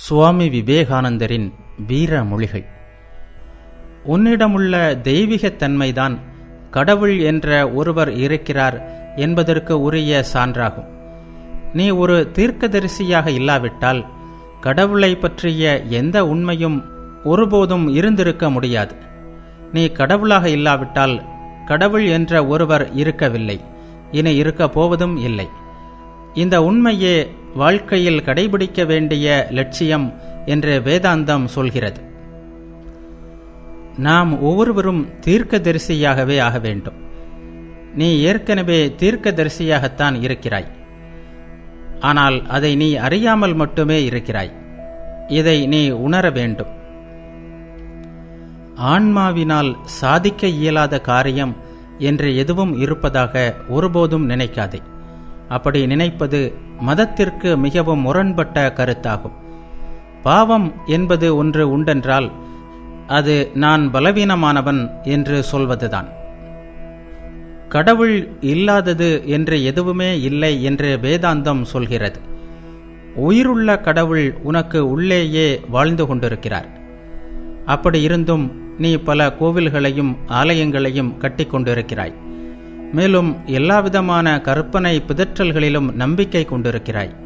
சுவாமி விவேகானந்தரின் வீர மொழிகள் உன்னிடமுள்ள தெய்வீகத் தன்மைதான் கடவுள் என்ற ஒருவர் இருக்கிறார் என்பதற்கு உரிய சான்றாகும் நீ ஒரு தீர்க்கதரிசியாக இல்லாவிட்டால் கடவுளை பற்றிய எந்த உண்மையும் ஒருபோதும் இருந்திருக்க முடியாது நீ கடவுளாக இல்லாவிட்டால் கடவுள் என்ற ஒருவர் இருக்கவில்லை இனி இருக்கப் போவதும் இல்லை இந்த உண்மையே வாழ்க்கையில் கடைபிடிக்க வேண்டிய லட்சியம் என்று வேதாந்தம் சொல்கிறது நாம் ஒவ்வொருவரும் தீர்க்கதரிசியாகவே ஆக வேண்டும் நீ ஏற்கனவே தீர்க்கதரிசியாகத்தான் இருக்கிறாய் ஆனால் அதை நீ அறியாமல் மட்டுமே இருக்கிறாய் இதை நீ உணர வேண்டும் ஆன்மாவினால் சாதிக்க இயலாத காரியம் என்று எதுவும் இருப்பதாக ஒருபோதும் நினைக்காதே அப்படி நினைப்பது மதத்திற்கு மிகவும் முரண்பட்ட கருத்தாகும் பாவம் என்பது ஒன்று உண்டென்றால் அது நான் பலவீனமானவன் என்று சொல்வதுதான் கடவுள் இல்லாதது என்று எதுவுமே இல்லை என்று வேதாந்தம் சொல்கிறது உயிருள்ள கடவுள் உனக்கு உள்ளேயே வாழ்ந்து கொண்டிருக்கிறார் அப்படி இருந்தும் நீ பல கோவில்களையும் ஆலயங்களையும் கட்டிக்கொண்டிருக்கிறாய் மேலும் எல்லாவிதமான கற்பனை பிதற்றல்களிலும் நம்பிக்கை கொண்டிருக்கிறாய்